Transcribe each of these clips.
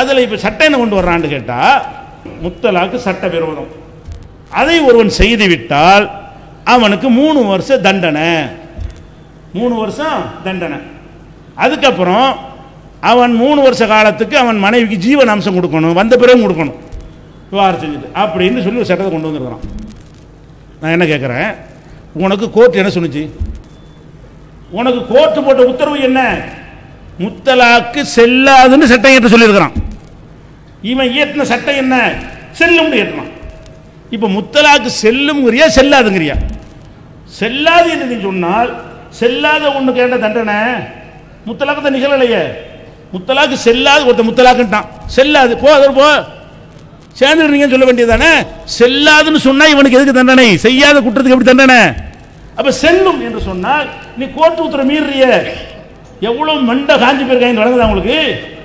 அதில் இப்போ சட்டம் என்ன கொண்டு வர்றான்னு கேட்டால் முத்தலாக்கு சட்ட விரோதம் அதை ஒருவன் செய்து விட்டால் அவனுக்கு மூணு வருஷம் தண்டனை மூணு வருஷம் தண்டனை அதுக்கப்புறம் அவன் மூணு வருஷ காலத்துக்கு அவன் மனைவிக்கு ஜீவன அம்சம் கொடுக்கணும் வந்த பிறகு கொடுக்கணும் விவாகம் செஞ்சுட்டு அப்படின்னு சொல்லி ஒரு சட்டத்தை கொண்டு வந்திருக்கிறான் நான் என்ன கேட்குறேன் உனக்கு கோர்ட் என்ன சொன்னுச்சு உனக்கு கோர்ட்டு போட்ட உத்தரவு என்ன முத்தலாக்கு செல்லாதுன்னு சட்டம் ஏற்ற சொல்லியிருக்கிறான் இவன் இயற்றின சட்டம் என்ன செல்லும்னு ஏற்றினான் இப்போ முத்தலாக்கு செல்லும்ங்கிறியா செல்லாதுங்கிறியா செல்லாது என்று நீ சொன்னால் செல்லாத ஒன்று கேட்ட தண்டனை முத்தலாக்கு தான் நிகழலையே முத்தலாக்கு செல்லாது ஒருத்தன் முத்தலாக்குன்ட்டான் செல்லாது போ அதோட போ சேர்ந்துடுறீங்கன்னு சொல்ல வேண்டியதானே செல்லாதுன்னு சொன்னா இவனுக்கு எதுக்கு தண்டனை செய்யாத குற்றத்துக்கு எப்படி தண்டனை அப்ப செல்லும் என்று சொன்னால் நீ கோர்ட்டு உத்தரவு மீறிய எவ்வளவு மண்டை காஞ்சி போயிருக்காங்க வழங்குதா உங்களுக்கு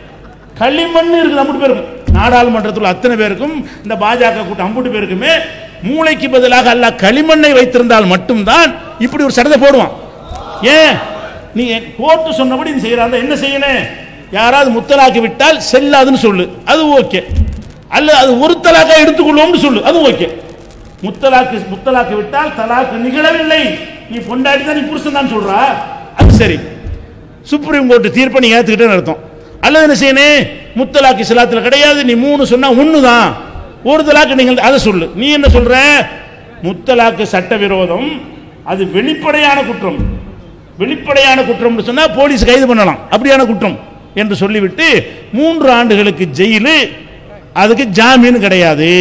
களிமண் இருக்குது அம்புட்டு பேருக்கும் நாடாளுமன்றத்தில் அத்தனை பேருக்கும் இந்த பாஜக கூட்டம் அம்புட்டு பேருக்குமே மூளைக்கு பதிலாக அல்ல களிமண்ணை வைத்திருந்தால் மட்டும்தான் இப்படி ஒரு சட்டத்தை போடுவான் ஏன் நீ கோர்ட்டு சொன்னபடி நீ செய்யறாங்க என்ன செய்யணும் யாராவது முத்தலாக்கி விட்டால் செல்லாதுன்னு சொல்லு அது ஓகே அல்ல அது ஒரு தலாக்கா எடுத்துக்கொள்வோம்னு சொல்லு அது ஓகே முத்தலாக்கு முத்தலாக்கு விட்டால் தலாக்கு நிகழவில்லை நீ பொண்டாட்டி தான் நீ புருஷன் தான் சொல்றா அது சரி சுப்ரீம் கோர்ட் தீர்ப்பை நீ ஏத்துக்கிட்டேன்னு அர்த்தம் அல்லது என்ன செய்யணும் முத்தலாக்கு இஸ்லாத்தில் கிடையாது நீ மூணு சொன்னா ஒன்று தான் ஒரு தலாக்கு நீங்கள் அதை சொல்லு நீ என்ன சொல்ற முத்தலாக்கு சட்டவிரோதம் அது வெளிப்படையான குற்றம் வெளிப்படையான குற்றம்னு சொன்னா போலீஸ் கைது பண்ணலாம் அப்படியான குற்றம் என்று சொல்லிவிட்டு மூன்று ஆண்டுகளுக்கு ஜெயிலு அதுக்கு ஜாமீன் கிடையாது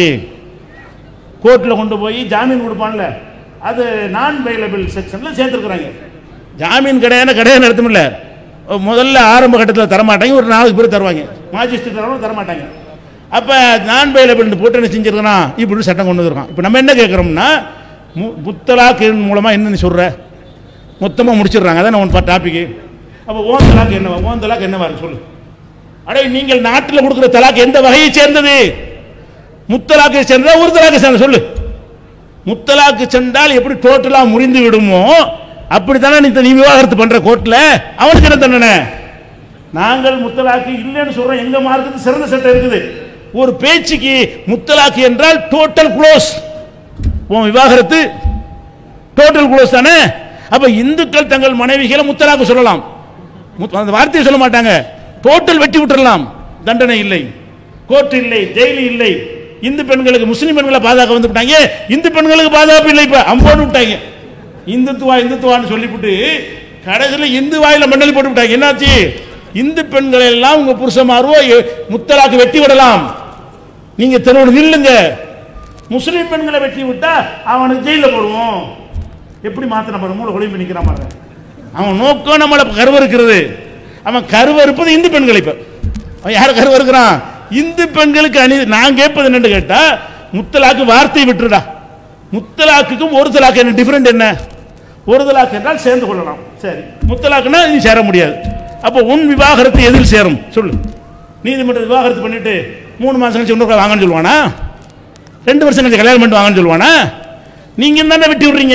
கோர்ட்டில் கொண்டு போய் ஜாமீன் கொடுப்பான்ல அது நான் பைலபிள் செக்ஷனில் சேர்த்துருக்குறாங்க ஜாமீன் கிடையாது கிடையாது அர்த்தம் இல்லை முதல்ல ஆரம்ப கட்டத்தில் தரமாட்டாங்க ஒரு நாலு பேர் தருவாங்க மாஜிஸ்ட்ரேட் தரவங்க தரமாட்டாங்க அப்போ நான் பைலபிள் போட்டு என்ன செஞ்சிருக்கான் இப்படி சட்டம் கொண்டு வந்திருக்கான் இப்போ நம்ம என்ன கேட்குறோம்னா மு முத்தலாக்கு மூலமாக என்ன நீ சொல்கிற மொத்தமாக முடிச்சிடுறாங்க அதான் உன் டாபிக்கு அப்போ ஓன் தலாக்கு என்னவா ஓன் தலாக்கு என்னவா இருக்கு சொல்லு அடே நீங்கள் நாட்டில் கொடுக்குற தலாக்கு எந்த வகையை சேர்ந்தது முத்தலாக்கை சேர்ந்தா ஒரு தலாக்கு சேர்ந்த சொல்லு முத்தலாக்கு சென்றால் எப்படி டோட்டலா முறிந்து விடுமோ அப்படித்தானே நீ நீ விவாகரத்து பண்ற கோர்ட்ல அவனுக்கு என்ன தண்டனை நாங்கள் முத்தலாக்கு இல்லைன்னு சொல்றோம் எங்க மார்க்கத்து சிறந்த சட்டம் இருக்குது ஒரு பேச்சுக்கு முத்தலாக்கு என்றால் டோட்டல் க்ளோஸ் உன் விவாகரத்து டோட்டல் க்ளோஸ் தானே அப்ப இந்துக்கள் தங்கள் மனைவிகளை முத்தலாக்கு சொல்லலாம் முத்- அந்த வார்த்தையை சொல்ல மாட்டாங்க டோட்டல் வெட்டி விட்டுறலாம் தண்டனை இல்லை கோர்ட் இல்லை ஜெயில் இல்லை இந்து பெண்களுக்கு முஸ்லிம் பெண்களை பாதுகாக்க வந்து விட்டாங்க இந்து பெண்களுக்கு பாதுகாப்பு இல்லை இப்ப அம்போன்னு விட்டாங்க இந்துத்துவா இந்துத்துவான்னு சொல்லிவிட்டு கடைசியில் இந்து வாயில மண்டல் போட்டு விட்டாங்க என்னாச்சு இந்து பெண்களை எல்லாம் உங்க புருஷமாரோ எ- முத்தலாக்கு வெட்டி விடலாம் நீங்க தெருவில் நில்லுங்க முஸ்லிம் பெண்களை வெட்டி விட்டா அவனுக்கு ஜெயில போடுவோம் எப்படி மாத்தின பாரு மூளை ஒளிம்பு நிக்கிறான் பாருங்க அவன் நோக்கம் நம்மளை கருவறுக்கிறது அவன் கருவறுப்பது இந்து பெண்களை இப்ப அவன் யார் கருவறுக்கிறான் இந்து பெண்களுக்கு அணி நான் கேட்பது என்னன்னு கேட்டா முத்தலாக்கு வார்த்தை விட்டுருடா முத்தலாக்குக்கும் ஒரு தலாக்கு என்ன டிஃபரெண்ட் என்ன ஒரு தலாக்கு என்றால் சேர்ந்து கொள்ளலாம் சரி முத்தலாக்குன்னா நீ சேர முடியாது அப்போ உன் விவாகரத்து எதில் சேரும் சொல்லு நீதிமன்ற விவாகரத்து பண்ணிட்டு மூணு மாசம் கழிச்சு இன்னொரு வாங்கன்னு சொல்லுவானா ரெண்டு வருஷம் கழிச்சு கல்யாணம் பண்ணிட்டு வாங்கன்னு சொல்லுவானா நீங்க தானே வெட்டி விடுறீங்க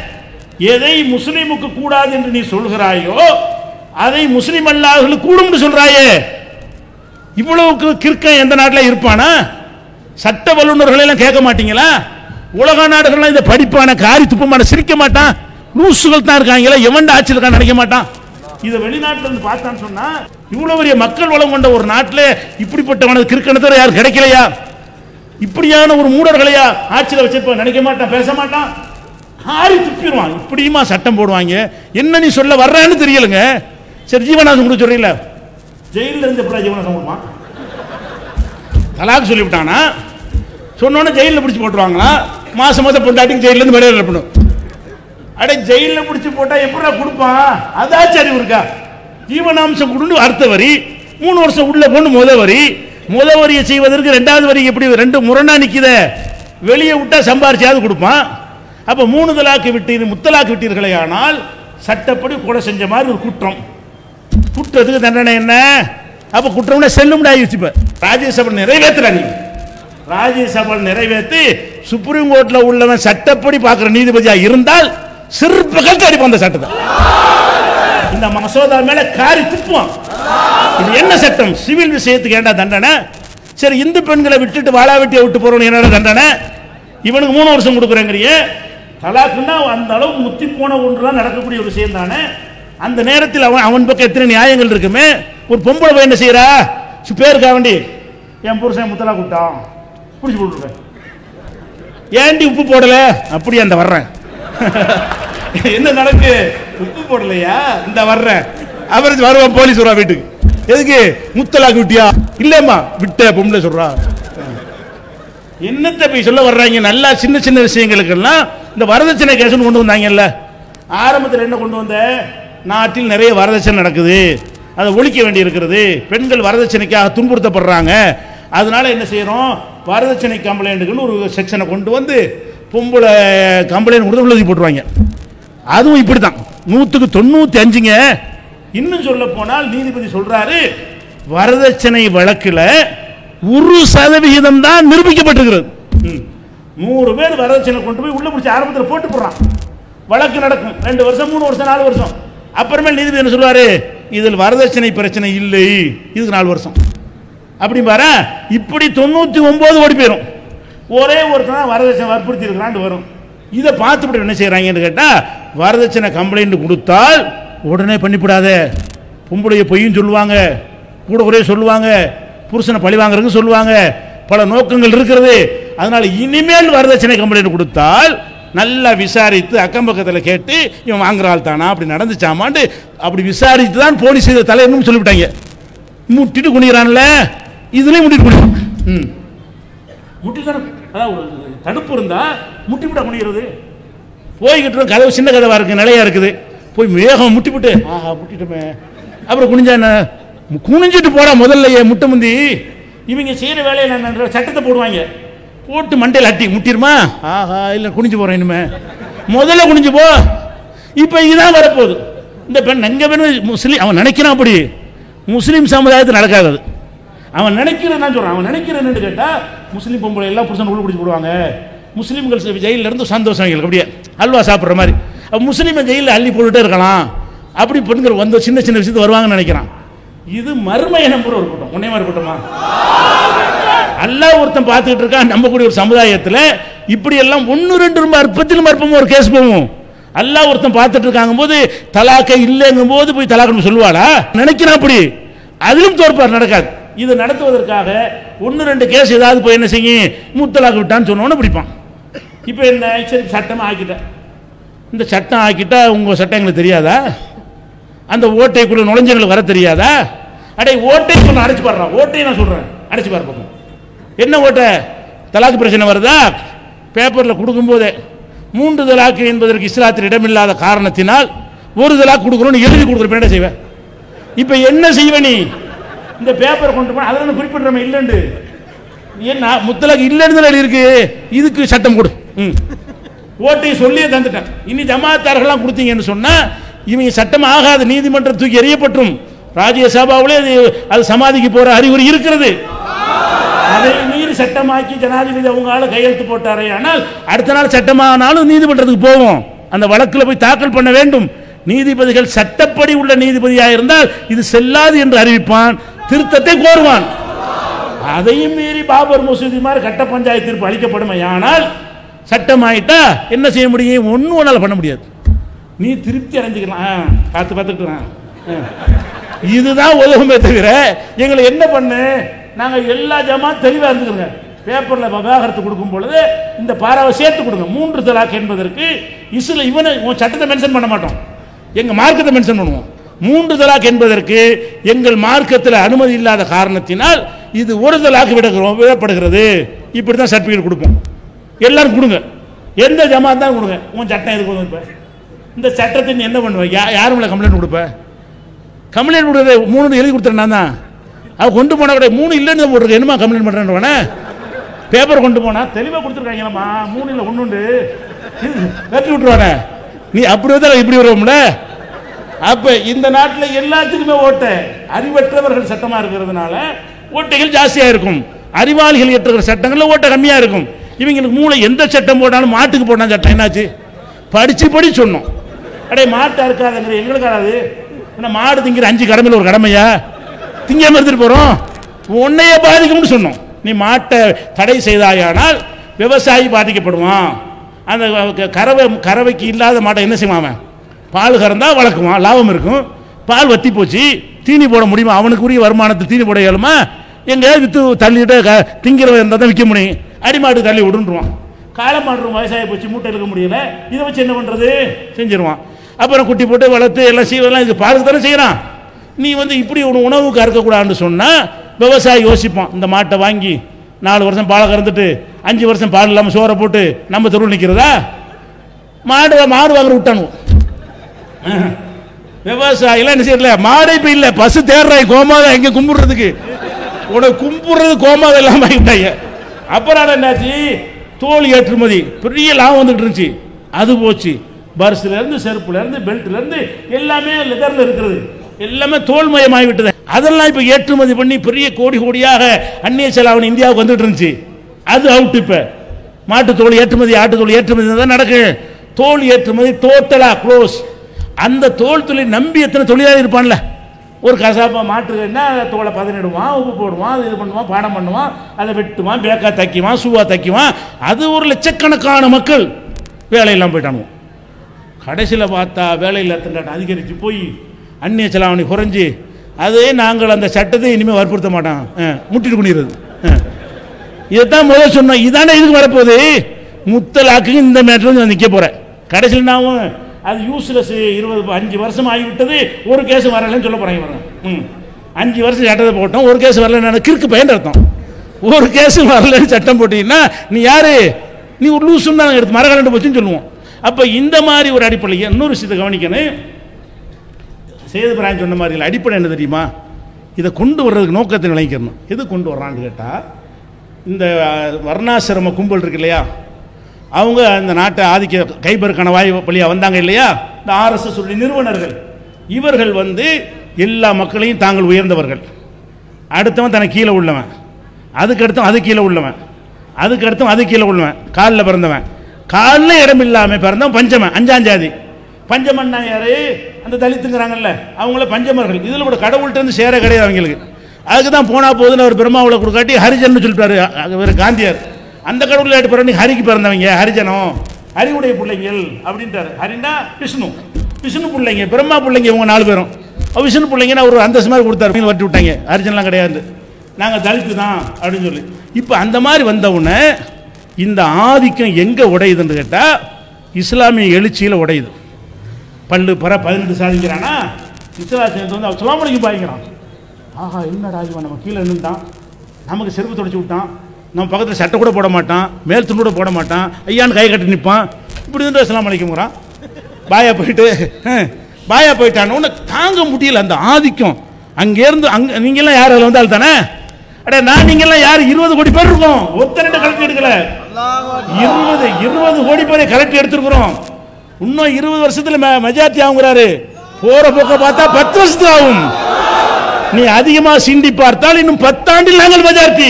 எதை முஸ்லீமுக்கு கூடாது என்று நீ சொல்கிறாயோ அதை முஸ்லிம் அல்லாதவர்களுக்கு கூடும் சொல்றாயே இவ்வளவுக்கு கிறுக்கன் எந்த நாட்டில் இருப்பானா சட்ட வல்லுநர்களை எல்லாம் கேட்க மாட்டீங்களா உலக நாடுகள்லாம் இதை படிப்பான காரி துப்பமான சிரிக்க மாட்டான் லூசுகள் தான் இருக்காங்களா எவன் ஆட்சியில் இருக்கான்னு நினைக்க மாட்டான் இதை வெளிநாட்டுல இருந்து பார்த்தான்னு சொன்னா இவ்வளவு பெரிய மக்கள் வளம் கொண்ட ஒரு நாட்டில் இப்படிப்பட்டவனது கிறுக்கணத்தோட யார் கிடைக்கலையா இப்படியான ஒரு மூடர்களையா ஆட்சியில் வச்சிருப்ப நினைக்க மாட்டான் பேச மாட்டான் ஆறி துப்பிடுவான் இப்படியுமா சட்டம் போடுவாங்க என்ன நீ சொல்ல வர்றான்னு தெரியலங்க சரி ஜீவனாசம் கூட சொல்றீங்களா ஜெயிலில் இருந்து எப்படி ஜீவனாசம் கொடுப்பான் தலாக்கு சொல்லிவிட்டானா சொன்னோன்னே ஜெயிலில் பிடிச்சி போட்டுருவாங்களா மாசம் மாசம் பொண்டாட்டிக்கு ஜெயிலில் இருந்து வெளியே அனுப்பணும் அட ஜெயிலில் பிடிச்சி போட்டா எப்படா கொடுப்பான் அதாச்சும் அறிவு இருக்கா ஜீவனாம்சம் கொடுன்னு அடுத்த வரி மூணு வருஷம் உள்ள பொண்ணு முத வரி முத வரியை செய்வதற்கு ரெண்டாவது வரி எப்படி ரெண்டு முரணா நிக்குதே வெளியே விட்டா சம்பாரிச்சாவது கொடுப்பான் அப்ப மூணு தலாக்கு விட்டீர் முத்தலாக்கு விட்டீர்களே ஆனால் சட்டப்படி கொலை செஞ்ச மாதிரி ஒரு குற்றம் குற்றத்துக்கு தண்டனை என்ன அப்ப குற்றம்னா செல்லும்டா ஆயிடுச்சு இப்ப ராஜ்யசபா நிறைவேற்றல நீ ராஜ்யசபா நிறைவேற்றி சுப்ரீம் கோர்ட்ல உள்ளவன் சட்டப்படி பார்க்கிற நீதிபதியா இருந்தால் சிற்ப கல்வி அடிப்பான் அந்த சட்டத்தை இந்த மசோதா மேல காரி துப்புவான் இது என்ன சட்டம் சிவில் விஷயத்துக்கு ஏண்டா தண்டனை சரி இந்து பெண்களை விட்டுட்டு வாழா வெட்டியை விட்டு போறவனுக்கு என்னடா தண்டனை இவனுக்கு மூணு வருஷம் கொடுக்குறேங்கிறிய தலாக்குன்னா அந்த அளவுக்கு முத்தி போன ஒன்றுலாம் நடக்கக்கூடிய ஒரு விஷயம் தானே அந்த நேரத்தில் அவன் அவன் பக்கம் எத்தனை நியாயங்கள் இருக்குமே ஒரு பொம்பளை போய் என்ன செய்யறா சு- பேருக்கா வேண்டி என் புருஷன் முத்தலா கூப்பிட்டான் பிடிச்சி போட்டுருக்கேன் ஏண்டி உப்பு போடல அப்படி அந்த வர்றேன் என்ன நடக்கு உப்பு போடலையா இந்த வர்றேன் அவர் வருவான் போலீஸ் வருவா வீட்டுக்கு எதுக்கு முத்தலாக்கு விட்டியா இல்லம்மா விட்ட பொம்பளை சொல்றா என்னத்தை போய் சொல்ல வர்றாங்க நல்லா சின்ன சின்ன விஷயங்களுக்கெல்லாம் இந்த வரதட்சணை கேஸ்னு கொண்டு வந்தாங்கல்ல ஆரம்பத்தில் என்ன கொண்டு வந்த நாட்டில் நிறைய வரதட்சணை நடக்குது அதை ஒழிக்க வேண்டி இருக்கிறது பெண்கள் வரதட்சணைக்காக துன்புறுத்தப்படுறாங்க அதனால என்ன செய்யறோம் வரதட்சணை கம்ப்ளைண்ட்டுக்குன்னு ஒரு செக்ஷனை கொண்டு வந்து பொம்பளை கம்ப்ளைண்ட் கொடுத்து எழுதி போட்டுருவாங்க அதுவும் இப்படி தான் நூற்றுக்கு தொண்ணூற்றி அஞ்சுங்க இன்னும் சொல்ல போனால் நீதிபதி சொல்றாரு வரதட்சணை வழக்குல ஒரு சதவிகிதம் தான் நிரூபிக்கப்பட்டிருக்கிறது ம். நூறு பேர் வரதட்சணை கொண்டு போய் உள்ள பிடிச்சி ஆரம்பத்தில் போட்டு போடுறான் வழக்கு நடக்கும் ரெண்டு வருஷம் மூணு வருஷம் நாலு வருஷம் அப்புறமேல் நீதிபதி என்ன சொல்லுவாரு இதில் வரதட்சணை பிரச்சனை இல்லை இதுக்கு நாலு வருஷம் அப்படி பாரு இப்படி தொண்ணூத்தி ஒன்பது ஓடி போயிடும் ஒரே ஒருத்தன் தான் வரதட்சணை வற்புறுத்தி இருக்கிறான்னு வரும் இதை பார்த்துட்டு என்ன செய்றாங்கன்னு கேட்டா வரதட்சணை கம்ப்ளைண்ட் கொடுத்தால் உடனே பண்ணிவிடாத பொம்பளைய பொய்யும் சொல்லுவாங்க கூட குறைய சொல்லுவாங்க புருஷனை பழி வாங்குறதுக்கு சொல்லுவாங்க பல நோக்கங்கள் இருக்கிறது அதனால இனிமேல் வரதட்சணை கம்ப்ளைண்ட் கொடுத்தால் நல்லா விசாரித்து அக்கம் பக்கத்தில் கேட்டு இவன் வாங்குற ஆள் தானா அப்படி நடந்துச்சாமான்னு அப்படி விசாரித்து தான் போலீஸ் இதை தலையணும் சொல்லிவிட்டாங்க முட்டிட்டு குனிகிறான்ல இதுலயும் முட்டிட்டு குனியும் ம் முட்டிட்டு அதாவது ஒரு தடுப்பு இருந்தா முட்டி விட குனிகிறது போய்கிட்டு இருக்கோம், கதவு சின்ன கதவா இருக்கு நிலையா இருக்குது போய் வேகம் முட்டிவிட்டு ஆஹா முட்டிட்டோமே அப்புறம் குனிஞ்சா என்ன குனிஞ்சிட்டு போடா முதல்ல முட்டை முந்தி இவங்க செய்யற வேலையில என்ன சட்டத்தை போடுவாங்க போட்டு மண்டையில் அட்டி முட்டிருமா ஆஹா இல்லை குனிஞ்சு போறேன் இனிமே முதல்ல குனிஞ்சு போ இப்போ இதுதான் வரப்போகுது இந்த பெண் எங்க பெண் முஸ்லீம் அவன் நினைக்கிறான் அப்படி முஸ்லீம் சமுதாயத்தில் நடக்காது அது. அவன் நினைக்கிறேன் நான் சொல்றான் அவன் நினைக்கிறேன்னு கேட்டா முஸ்லீம் பொம்பளை எல்லாம் புருஷன் உள்ள பிடிச்சி போடுவாங்க முஸ்லீம்கள் சி- ஜெயில்ல இருந்து சந்தோஷம் எங்களுக்கு அப்படியே அல்வா சாப்பிட்ற மாதிரி அப்ப முஸ்லீமை ஜெயிலில் அள்ளி போட்டுட்டே இருக்கலாம் அப்படி பெண்கள் வந்து சின்ன சின்ன விஷயத்து வருவாங்கன்னு நினைக்கிறான் இது மறுமையை நம்புற ஒரு கூட்டம் உன்னை மாதிரி கூட்டமா அல்லாஹ் ஒருத்தன் பார்த்துக்கிட்டு இருக்கான் நம்பக்கூடிய ஒரு சமுதாயத்தில் இப்படி எல்லாம் ஒன்று ரெண்டு ரொம்ப அற்பத்திலும் அற்பமும் ஒரு கேஸ் போகும் அல்லாஹ் ஒருத்தன் பார்த்துட்டு இருக்காங்க போது தலாக்கை இல்லைங்கும் போது போய் தலாக்கணும் சொல்லுவாளா நினைக்கிறான் அப்படி அதிலும் தோற்பார் நடக்காது இது நடத்துவதற்காக ஒன்று ரெண்டு கேஸ் ஏதாவது போய் என்ன செய்யும் முத்தலாக்கு விட்டான்னு சொன்னோன்னு பிடிப்பான் இப்போ என்ன சரி சட்டமாக ஆக்கிட்டேன் இந்த சட்டம் ஆக்கிட்டா உங்கள் சட்டம் எங்களுக்கு தெரியாதா அந்த ஓட்டைக்குள்ள நுழைஞ்சவங்களுக்கு வர தெரியாதா அடே ஓட்டை சொல்ல அடைச்சு பாடுறான் ஓட்டையை நான் சொல்கிறேன் அடைச்சு பாரு பக்கம் என்ன ஓட்டை தலாக்கு பிரச்சனை வருதா பேப்பரில் கொடுக்கும்போதே மூன்று தலாக்கு என்பதற்கு இஸ்லாத்தில் இடமில்லாத காரணத்தினால் ஒரு தலாக் கொடுக்குறோன்னு எழுதி கொடுக்குற என்ன செய்வேன் இப்போ என்ன செய்வ நீ இந்த பேப்பர் கொண்டு போய் அதில் குறிப்பிடுறோம் இல்லைண்டு என்ன முத்தலாக்கு இல்லைன்னு தானே இருக்கு இதுக்கு சட்டம் கொடு ம் ஓட்டை சொல்லியே தந்துட்டேன் இனி ஜமாத்தார்கள்லாம் கொடுத்தீங்கன்னு சொன்னா இவங்க சட்டம் ஆகாத நீதிமன்றம் தூக்கி எறியப்பட்டும் ராஜ்யசபாவிலே அது அது சமாதிக்கு போற அறிகுறி இருக்கிறது அதை மீறி சட்டமாக்கி ஜனாதிபதி அவங்க ஆளு கையெழுத்து போட்டாரே ஆனால் அடுத்த நாள் சட்டமானாலும் நீதிமன்றத்துக்கு போவோம் அந்த வழக்கில் போய் தாக்கல் பண்ண வேண்டும் நீதிபதிகள் சட்டப்படி உள்ள நீதிபதியாக இருந்தால் இது செல்லாது என்று அறிவிப்பான் திருத்தத்தை கோருவான் அதையும் மீறி பாபர் மசூதி மாதிரி கட்ட பஞ்சாயத்து தீர்ப்பு அளிக்கப்படும் ஆனால் சட்டமாயிட்டா என்ன செய்ய முடியும் ஒன்றும் ஒன்றால் பண்ண முடியாது நீ திருப்தி அடைஞ்சுக்கலாம் ஆ, பார்த்து பார்த்துக்கலாம் இதுதான் உதவுமே தவிர எங்களை என்ன பண்ணு நாங்கள் எல்லா ஜமா தெளிவாக இருந்துக்கிறோங்க பேப்பரில் விவாகரத்து கொடுக்கும் பொழுது இந்த பாராவை சேர்த்து கொடுங்க மூன்று தலாக் என்பதற்கு இசுல இவனை உன் சட்டத்தை மென்ஷன் பண்ண மாட்டோம் எங்கள் மார்க்கத்தை மென்ஷன் பண்ணுவோம் மூன்று தலாக் என்பதற்கு எங்கள் மார்க்கத்தில் அனுமதி இல்லாத காரணத்தினால் இது ஒரு தலாக் விடுகிறோம் விடப்படுகிறது இப்படி தான் சர்டிஃபிகேட் கொடுப்போம் எல்லாரும் கொடுங்க எந்த ஜமா தான் கொடுங்க உன் சட்டம் எதுக்கு கொண்டு வந்திருப்ப? இந்த சட்டத்தை நீ என்ன பண்ணுவ யா யார் மேலே கம்ப்ளைண்ட் கொடுப்ப கம்ப்ளைண்ட் கொடுக்குறது மூணு எழுதி கொடுத்துறேன் நான் தான் அவ கொண்டு போன கூட மூணு இல்லைன்னு போட்டிருக்க என்னமா கம்ப்ளைண்ட் பண்ணுறேன்னு பேப்பர் கொண்டு போனா தெளிவாக கொடுத்துருக்காங்களம்மா மூணு இல்லை ஒன்று உண்டு வெட்டி விட்டுருவானே நீ அப்படி வந்தால் இப்படி வருவோம்ல அப்ப இந்த நாட்டில் எல்லாத்துக்குமே ஓட்டை அறிவற்றவர்கள் சட்டமா இருக்கிறதுனால ஓட்டைகள் ஜாஸ்தியா இருக்கும் அறிவாளிகள் ஏற்றுகிற சட்டங்கள்ல ஓட்டை கம்மியா இருக்கும் இவங்களுக்கு மூளை எந்த சட்டம் போட்டாலும் மாட்டுக்கு போட்டான் சட்டம் என்னாச்சு படிச்சு படி சொன்னோம் அடே மாட்டா இருக்காதுங்கிற எங்களுக்கு ஆகாது என்ன மாடு திங்கிற அஞ்சு கடமையில் ஒரு கடமையா திங்காம இருந்துட்டு போறோம் உன்னையே பாதிக்கும்னு சொன்னோம் நீ மாட்டை தடை செய்தாயானால் விவசாயி பாதிக்கப்படுவான் அந்த க- கறவை கறவைக்கு இல்லாத மாட்டை என்ன செய்வான் அவன்? பால் கறந்தா வளர்க்குவான் லாபம் இருக்கும் பால் வத்தி போச்சு தீனி போட முடியுமா அவனுக்குரிய வருமானத்தை தீனி போட இயலுமா எங்கேயாவது வித்து தள்ளிட்டு க திங்கிறவன் இருந்தால் தான் விற்க முடியும் அடிமாடு தள்ளி விடுன்றுவான் காலமாடுற வயசாகி போச்சு மூட்டை எடுக்க முடியல இதை வச்சு என்ன பண்ணுறது செஞ்சிருவான் அப்புறம் குட்டி போட்டு வளர்த்து எல்லாம் செய்வதெல்லாம் இது பாலுக்கு தானே செய்கிறான் நீ வந்து இப்படி ஒரு உணவுக்கு அறுக்கக்கூடாதுன்னு சொன்னால் விவசாயி யோசிப்பான் இந்த மாட்டை வாங்கி நாலு வருஷம் பாலை கறந்துட்டு அஞ்சு வருஷம் பால் இல்லாமல் சோறை போட்டு நம்ம தெருவில் நிற்கிறதா மாடு மாடு வாங்குற விட்டானுவோம் விவசாயிலாம் என்ன செய்யல மாடே இப்போ இல்லை பசு தேடுறாய் கோமாதம் எங்கே கும்பிடுறதுக்கு உனக்கு கும்பிடுறது கோமாதம் இல்லாமல் ஆகிட்டாங்க அப்புறம் என்னாச்சு தோல் ஏற்றுமதி பெரிய லாபம் வந்துட்டு இருந்துச்சு அது போச்சு பர்ஸ்ல இருந்து செருப்புல இருந்து பெல்ட்ல இருந்து எல்லாமே லெதர்ல இருக்கிறது எல்லாமே தோல்மயமாகி விட்டது அதெல்லாம் இப்போ ஏற்றுமதி பண்ணி பெரிய கோடி கோடியாக அந்நிய செலாவணி இந்தியாவுக்கு வந்துட்டு இருந்துச்சு அது அவுட் இப்போ மாட்டு தோல் ஏற்றுமதி ஆட்டு தோல் ஏற்றுமதி தான் நடக்கு தோல் ஏற்றுமதி டோட்டலா க்ளோஸ் அந்த தோல் தொழில் நம்பி எத்தனை தொழிலாளி இருப்பான்ல ஒரு கசாப்பா மாட்டுன்னா தோலை பதனிடுவான் உப்பு போடுவான் அது இது பண்ணுவான் பாடம் பண்ணுவான் அதை வெட்டுவான் பேக்கா தைக்குவான் சூவா தைக்குவான் அது ஒரு லட்சக்கணக்கான மக்கள் வேலையெல்லாம் போயிட்டானுவோம் கடைசியில் பார்த்தா வேலையில் திண்டாட்டம் அதிகரித்து போய் அந்நிய செலாவணி குறைஞ்சி அதே நாங்கள் அந்த சட்டத்தை இனிமேல் வற்புறுத்த மாட்டோம் அஹ், முட்டிட்டு குனிறது இதைத்தான் முதல் சொன்னோம் இதானே இதுக்கு வரப்போகுது முத்தலாக்கு இந்த மேட்ரு வந்து நிற்க போகிறேன் கடைசியில் நான் அது யூஸ்லெஸ் இருபது அஞ்சு வருஷம் ஆகிவிட்டது ஒரு கேஸ் வரலன்னு சொல்ல போகிறாங்க இவங்க ம் அஞ்சு வருஷம் சட்டத்தை போட்டோம் ஒரு கேஸ் வரலன்னு கிறுக்கு பயன் அர்த்தம் ஒரு கேஸ் வரலன்னு சட்டம் போட்டீங்கன்னா நீ யாரு நீ ஒரு லூசுன்னு தான் எடுத்து மரகலண்டு போச்சுன்னு சொல்லுவோம் அப்போ இந்த மாதிரி ஒரு அடிப்படையில் இன்னொரு விஷயத்தை கவனிக்கணும் சேது பிரான் சொன்ன மாதிரி இல்லை அடிப்படை என்ன தெரியுமா இதை கொண்டு வர்றதுக்கு நோக்கத்தை விளங்கிக்கணும் எது கொண்டு வர்றான்னு கேட்டால் இந்த அஹ், வர்ணாசிரம கும்பல் இருக்கு இல்லையா அவங்க அந்த நாட்டை ஆதிக்க கைபெருக்கான வாய் வழியாக வந்தாங்க இல்லையா இந்த ஆர்எஸ்எஸ் உடைய நிறுவனர்கள் இவர்கள் வந்து எல்லா மக்களையும் தாங்கள் உயர்ந்தவர்கள் அடுத்தவன் தனக்கு கீழே உள்ளவன் அதுக்கு அடுத்தவன் அது கீழே உள்ளவன் அதுக்கு அடுத்தவன் அது கீழே உள்ளவன் காலில் பிறந்தவன் காலில் இடம் இல்லாமல் பிறந்தவன் பஞ்சமன் அஞ்சாம் ஜாதி பஞ்சமன்னா யாரு அந்த தலித்துங்கிறாங்கல்ல அவங்கள பஞ்சமர்கள் இதில் கூட கடவுள்கிட்ட இருந்து சேர கிடையாது அவங்களுக்கு அதுக்கு தான் போனா போதுன்னு அவர் பிரம்மாவில் கொடுக்காட்டி ஹரிஜன் சொல்லிட்டாரு இவர் காந்தியார் அந்த கடவுள் ஏட்டு பிறகு ஹரிக்கு பிறந்தவங்க ஹரிஜனம் ஹரிவுடைய பிள்ளைங்கள் அப்படின்ட்டாரு ஹரின்னா விஷ்ணு விஷ்ணு பிள்ளைங்க பிரம்மா பிள்ளைங்க இவங்க நாலு பேரும் அவர் விஷ்ணு பிள்ளைங்கன்னு அவர் அந்தஸ்து மாதிரி கொடுத்தாரு வட்டி விட்டாங்க ஹரிஜன்லாம் கிடையாது நாங்கள் தலித்து தான் அப்படின்னு சொல்லி இப்போ அந்த மாதிரி வந்த உடனே இந்த ஆதிக்கம் எங்கே உடையுதுன்னு கேட்டால் இஸ்லாமிய எழுச்சியில் உடையுது பல்லு பர பதினெட்டு சாதிக்கிறானா இஸ்லா சேர்ந்து வந்து அவன் சுலாமணிக்கு பாய்க்கிறான் ஆஹா என்னடா இவன் நம்ம கீழே நின்றுட்டான் நமக்கு செருப்பு தொடச்சி விட்டான் நம்ம பக்கத்தில் சட்டை கூட போட மாட்டான் மேல் துண்டு கூட போட மாட்டான் ஐயான்னு கை கட்டி நிற்பான் இப்படி இருந்து அஸ்லாம் அலைக்கும்ங்கிறான் பாயா போயிட்டு ஹம், பாயா போயிட்டான்னு உன்னை தாங்க முடியல அந்த ஆதிக்கம் அங்கேருந்து அங்கே நீங்கெல்லாம் யார் அதில் வந்தால் தானே அடே நான் நீங்கெல்லாம் யார் இருபது கோடி பேர் இருக்கோம் ஒத்தனை கலெக்ட் எடுக்கல இருபது இருபது கோடி பேரை கலெக்ட் எடுத்திருக்கிறோம் இன்னும் இருபது வருஷத்துல மெ- மெஜாரிட்டி ஆகுங்கிறாரு போற போக்க பார்த்தா பத்து வருஷத்துக்கு ஆகும் நீ அதிகமா சிண்டி பார்த்தால் இன்னும் பத்தாண்டில் நாங்கள் மெஜாரிட்டி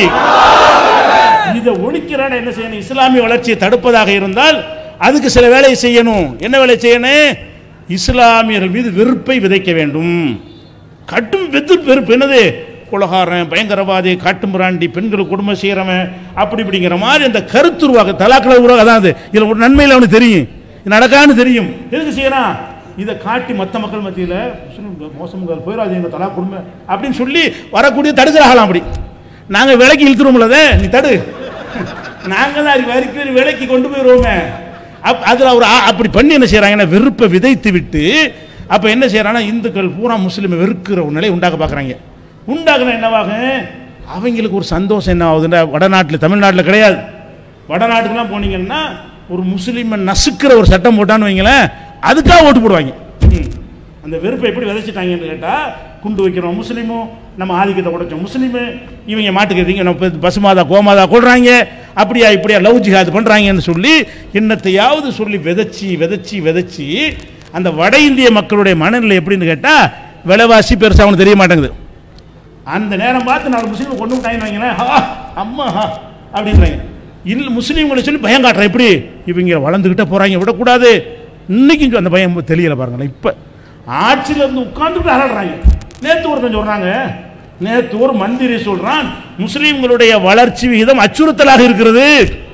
இதை ஒழிக்கிறான என்ன செய்யணும் இஸ்லாமிய வளர்ச்சியை தடுப்பதாக இருந்தால் அதுக்கு சில வேலையை செய்யணும் என்ன வேலை செய்யணும் இஸ்லாமியர்கள் மீது வெறுப்பை விதைக்க வேண்டும் கட்டும் வெத்து வெறுப்பு என்னது குலகாரன் பயங்கரவாதி காட்டுமிராண்டி பெண்கள் குடும்பம் செய்கிறவன் அப்படி இப்படிங்கிற மாதிரி அந்த கருத்துருவாக தலாக்களை உருவாக அதான் அது இதில் ஒரு நன்மையில் அவனுக்கு தெரியும் இது நடக்கான்னு தெரியும் எதுக்கு செய்யறான் இதை காட்டி மற்ற மக்கள் மத்தியில் முஸ்லிம் மோசமுங்கள் போயிடாதீங்க தலா குடும்பம் அப்படின்னு சொல்லி வரக்கூடிய தடுக்கிறாங்களாம் அப்படி நாங்கள் விலைக்கு இழுத்துருவோம்ல நீ தடு நாங்கள் தான் வரைக்கும் விலைக்கு கொண்டு போயிடுவோமே அப் அதில் அவர் ஆ- அப்படி பண்ணி என்ன செய்கிறாங்கன்னா வெறுப்பை விதைத்து விட்டு அப்போ என்ன செய்கிறாங்கன்னா இந்துக்கள் பூரா முஸ்லீமை வெறுக்கிற ஒரு நிலையை உண்டாக்க பார்க்குறாங்க உண்டாக்குனா என்னவாகும் அவங்களுக்கு ஒரு சந்தோஷம் என்ன ஆகுதுன்னா வடநாட்டில் தமிழ்நாட்டில் கிடையாது வடநாட்டுக்கெல்லாம் போனீங்கன்னா ஒரு முஸ்லீமை நசுக்கிற ஒரு சட்டம் போட்டான்னு வைங்களேன் அதுக்காக ஓட்டு போடுவாங்க ம். அந்த வெறுப்பை எப்படி விதைச்சிட்டாங்கன்னு கேட்டால் குண்டு வைக்கிறோம் முஸ்லீமும் நம்ம ஆதிக்கத்தை உடைச்சோம் முஸ்லீமு இவங்க மாட்டுக்கிறீங்க நம்ம இப்ப பசுமாதா கோமாதா கொள்றாங்க அப்படியா இப்படியா லவ் ஜிஹாத் பண்ணுறாங்கன்னு சொல்லி என்னத்தையாவது சொல்லி விதைச்சி விதைச்சி விதைச்சி அந்த வட இந்திய மக்களுடைய மனநிலை எப்படின்னு கேட்டால் விலைவாசி பெருசாக அவனுக்கு தெரிய மாட்டேங்குது அந்த நேரம் பார்த்து நாலு முஸ்லீம் கொண்டு விட்டாங்கன்னு வைங்களேன் ஹா அம்மா ஹா அப்படின்றாங்க இல்லை முஸ்லீம்களை சொல்லி பயம் காட்டுறேன் எப்படி இவங்க வளர்ந்துக்கிட்டே போகிறாங்க விடக்கூடாது இன்னைக்கும் அந்த பயம் தெரியல பாருங்களேன் இப்போ ஆட்சியில் இருந்து உட்கார்ந்துட்டு அரடுறாங்க நேத்து ஒருத்தன் சொல்றாங்க நேத்து ஒரு மந்திரி சொல்றான் முஸ்லீம்களுடைய வளர்ச்சி விகிதம் அச்சுறுத்தலாக இருக்கிறது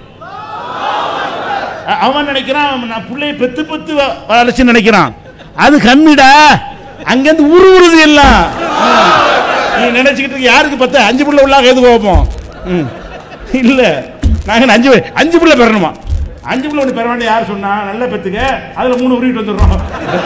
அ- அவன் நினைக்கிறான் அவன் நான் பிள்ளைய பெத்து பெத்து வ- வளர்ச்சி நினைக்கிறான் அது கம்மிடா அங்கிருந்து உரு உருது எல்லாம் ம். நீ நினைச்சுக்கிட்டு இருக்க, யாருக்கு பத்து அஞ்சு பிள்ளை உள்ளாக எது கோபம் ம். இல்ல நாங்க அஞ்சு பே- அஞ்சு பிள்ளை பெறணுமா அஞ்சு பிள்ளை ஒன்று பெற வேண்டிய யார் சொன்னா நல்ல பெத்துக்க அதுல மூணு உருவிட்டு வந்துடுறோம்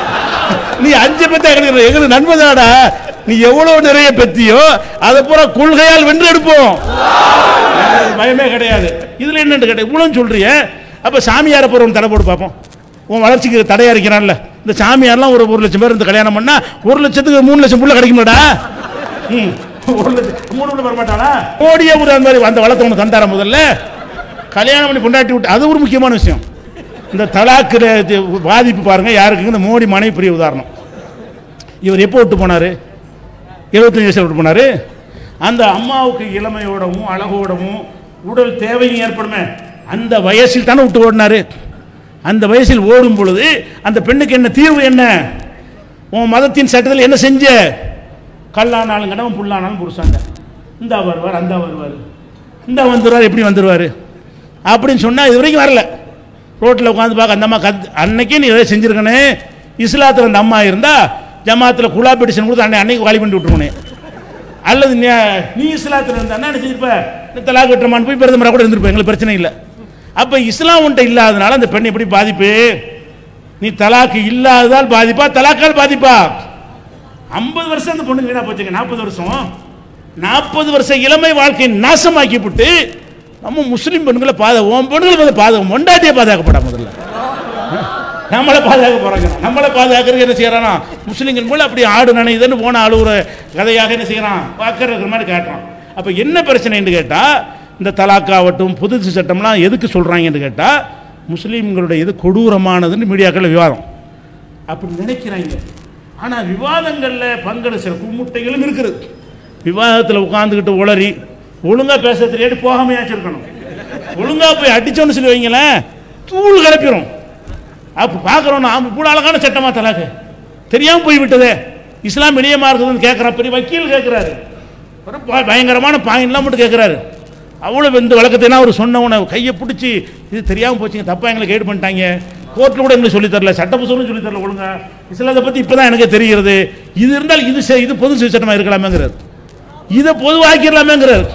நீ அஞ்சு பெத்த எங்களுக்கு எங்களுக்கு நன்மைதாடா நீ எவ்வளவு நிறைய பெத்தியோ அதை பூரா கொள்கையால் வென்று எடுப்போம் எங்களுக்கு பயமே கிடையாது இதுல என்னன்னு கேட்ட இவ்வளவு சொல்றிய அப்ப சாமியார போறவன் தடை போட்டு பார்ப்போம் உன் வளர்ச்சிக்கு தடையா இருக்கிறான்ல இந்த சாமியார்லாம் ஒரு ஒரு லட்சம் பேர் இருந்து கல்யாணம் பண்ணா ஒரு லட்சத்துக்கு மூணு லட்சம் புள்ள கிடைக்குமாடா ம் ஒரு லட்சம் மூணு புள்ள வர மாட்டானா கோடியே ஒரு அந்த மாதிரி அந்த வளர்த்த உனக்கு தந்தார முதல்ல கல்யாணம் பண்ணி கொண்டாட்டி விட்டு அது ஒரு முக்கியமான விஷயம் இந்த தலாக்கு பாதிப்பு பாருங்க யாருக்கு இந்த மோடி மனைவி பெரிய உதாரணம் இவர் எப்போ விட்டு போனாரு எழுபத்தஞ்சு வயசுல விட்டு போனாரு அந்த அம்மாவுக்கு இளமையோடவும் அழகோடவும் உடல் தேவையும் ஏற்படுமே அந்த வயசில் தானே விட்டு ஓடினாரு அந்த வயசில் ஓடும் பொழுது அந்த பெண்ணுக்கு என்ன தீர்வு என்ன உன் மதத்தின் சட்டத்தில் என்ன செஞ்ச கல்லானாலும் கணவன் புல்லானாலும் புருஷாங்க இந்தா வருவார் அந்த வருவார் இந்த வந்துருவார் எப்படி வந்துருவார் அப்படின்னு சொன்னால் இது வரைக்கும் வரல ரோட்டில் உட்காந்து பார்க்க அந்த அம்மா கத் அன்னைக்கே நீ எதாவது செஞ்சிருக்கனே இஸ்லாத்தில் அந்த அம்மா இருந்தா ஜமாத்தில் குலா பெடிஷன் கொடுத்து அன்னை அன்னைக்கு காலி பண்ணி விட்டுருக்கனே அல்லது நீ நீ இஸ்லாத்தில் இருந்தா என்ன செஞ்சிருப்ப நீ தலாக் கட்டுறமான்னு போய் பிரதமராக கூட இருந்திருப்ப எங்களுக்கு பிரச்சனை இல்லை அப்போ இஸ்லாம் உன்ட்ட இல்லாதனால அந்த பெண் எப்படி பாதிப்பு நீ தலாக்கு இல்லாததால் பாதிப்பா தலாக்கால் பாதிப்பா ஐம்பது வருஷம் அந்த பொண்ணு வீணா போச்சுங்க நாற்பது வருஷம் நாற்பது வருஷம் இளமை வாழ்க்கையை நாசமாக்கி விட்டு நம்ம முஸ்லீம் பெண்களை பாத உன் பெண்கள் வந்து பாதகம் மொண்டாட்டியே பாதுகாக்கப்படா முதல்ல நம்மளை பாதுகாக்க போறாங்க நம்மளை பாதுகாக்கிறதுக்கு என்ன செய்யறானா முஸ்லீம்கள் போல அப்படி ஆடு நனையுதுன்னு போன அழுகுற கதையாக என்ன செய்யறான் பார்க்கற இருக்கிற மாதிரி காட்டுறான் அப்ப என்ன பிரச்சனைன்னு கேட்டா இந்த தலாக்காவட்டும் புதுசு சட்டம்லாம் எதுக்கு சொல்றாங்கன்னு கேட்டா முஸ்லீம்களுடைய இது கொடூரமானதுன்னு மீடியாக்கள் விவாதம் அப்படி நினைக்கிறாங்க ஆனா விவாதங்கள்ல பங்கெடு சில கும்முட்டைகளும் இருக்குது விவாதத்தில் உட்காந்துக்கிட்டு உளறி ஒழுங்கா பேச தெரியாட்டி போகாமையாச்சும் இருக்கணும் ஒழுங்கா போய் அடிச்சோன்னு சொல்லி வைங்களேன் தூள் கிளப்பிடும் அப்போ பார்க்குறோம் நாம் கூட அழகான சட்டமா தலாக்கு தெரியாம போய் விட்டதே இஸ்லாம் இணையமா இருக்குதுன்னு கேட்குற பெரிய வக்கீல் கேட்குறாரு ஒரு ப- பயங்கரமான பாயிண்ட்லாம் மட்டும் கேட்குறாரு அவ்வளோ இந்த வழக்கத்தினா அவர் சொன்ன உடனே கையை பிடிச்சி இது தெரியாமல் போச்சுங்க தப்பா எங்களை கைடு பண்ணிட்டாங்க கோர்ட்டில் கூட எங்களுக்கு சொல்லித் தரல சட்ட புத்தகம் சொல்லித் தரல ஒழுங்கா இஸ்லாத்தை பற்றி இப்போ தான் எனக்கு தெரிகிறது இது இருந்தால் இது செ- இது பொது சட்டமாக இருக்கலாமேங்கிறார் இதை பொதுவாக்கிடலாமேங்கிறார்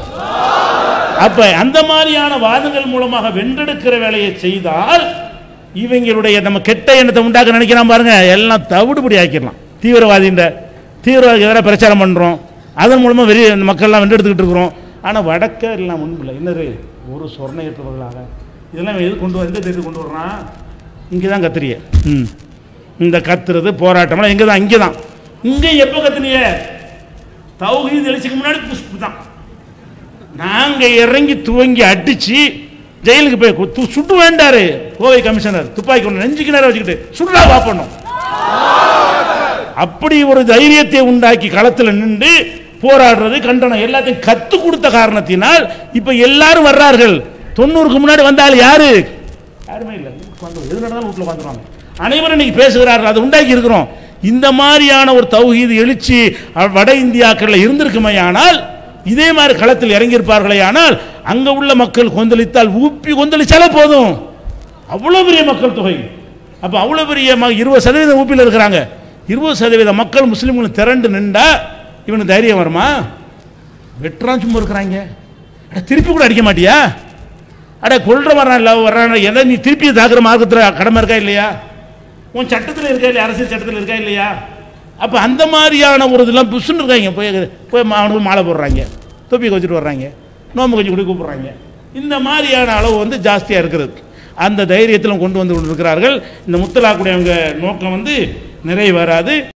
அப்ப அந்த மாதிரியான வாதங்கள் மூலமாக வென்றெடுக்கிற வேலையை செய்தால் இவங்களுடைய நம்ம கெட்ட எண்ணத்தை உண்டாக்க நினைக்கிறான் பாருங்க எல்லாம் தவிடுபடி ஆக்கிடலாம் தீவிரவாதின்ற தீவிரவாதி எதிராக பிரச்சாரம் பண்றோம் அதன் மூலமா வெளியே மக்கள்லாம் வென்றெடுத்துக்கிட்டு இருக்கிறோம் ஆனா வடக்க எல்லாம் ஒன்றும் என்னது ஒரு சொர்ண ஏற்றுவர்களாக இதெல்லாம் எது கொண்டு வர எந்த தேதி கொண்டு வர்றான் இங்கே தான் கத்துறிய ம் இந்த கத்துறது போராட்டம்லாம் இங்கே தான் இங்கே தான் இங்கே எப்போ கத்துனிய தௌஹீத் எழுச்சிக்கு முன்னாடி புஷ்பு தான் நாங்க இறங்கி துவங்கி அடிச்சு ஜெயிலுக்கு போய் கு- து- சுட்டு வேண்டாரு கோவை கமிஷனர் துப்பாக்கி கொண்டு நெஞ்சுக்கு நேரம் வச்சுக்கிட்டு சுடுறா பாப்பணும் அப்படி ஒரு தைரியத்தை உண்டாக்கி களத்தில் நின்று போராடுறது கண்டனம் எல்லாத்தையும் கத்து கொடுத்த காரணத்தினால் இப்ப எல்லாரும் வர்றார்கள் தொண்ணூறுக்கு முன்னாடி வந்தால் யாரு யாருமே இல்லை உட்கார்ந்து எது நடந்தாலும் வீட்டில் உட்காந்துருவாங்க அனைவரும் இன்னைக்கு பேசுகிறார்கள் அதை உண்டாக்கி இருக்கிறோம் இந்த மாதிரியான ஒரு தௌஹீது எழுச்சி அஹ், வட இந்தியாக்கள்ல இருந்திருக்குமையானால் இதே மாதிரி களத்தில் இறங்கியிருப்பார்களே ஆனால் அங்க உள்ள மக்கள் கொந்தளித்தால் ஊப்பி கொந்தளிச்சாலே போதும் அவ்வளவு பெரிய மக்கள் தொகை அப்ப அவ்வளவு பெரிய ம- இருபது சதவீதம் ஊப்பியில் இருக்கிறாங்க இருபது சதவீத மக்கள் முஸ்லீம்களும் திரண்டு நின்றா இவனுக்கு தைரியம் வருமா வெட்டுறான் சும்மா இருக்கிறாங்க அட திருப்பி கூட அடிக்க மாட்டியா அட கொல்ற வர்றான் இல்லை வர்றான் எதை நீ திருப்பி தாக்குற மார்க்கத்தில் கடமை இருக்கா இல்லையா உன் சட்டத்தில் இருக்கா இல்லையா அரசியல் சட்டத்தில் இருக்கா இல்லையா அப்போ அந்த மாதிரியான ஒரு இதெல்லாம் புஷ்ஷுன்னு இருக்காங்க போய் போய் மா- அவனுக்கு மாலை போடுறாங்க தொப்பி வச்சுட்டு வர்றாங்க நோம்பு கொஞ்சம் கூட கூப்பிடுறாங்க இந்த மாதிரியான அளவு வந்து ஜாஸ்தியாக இருக்கிறது அந்த தைரியத்திலும் கொண்டு வந்து கொண்டிருக்கிறார்கள் இந்த முத்தலாக்குடையவங்க நோக்கம் வந்து நிறைவேறாது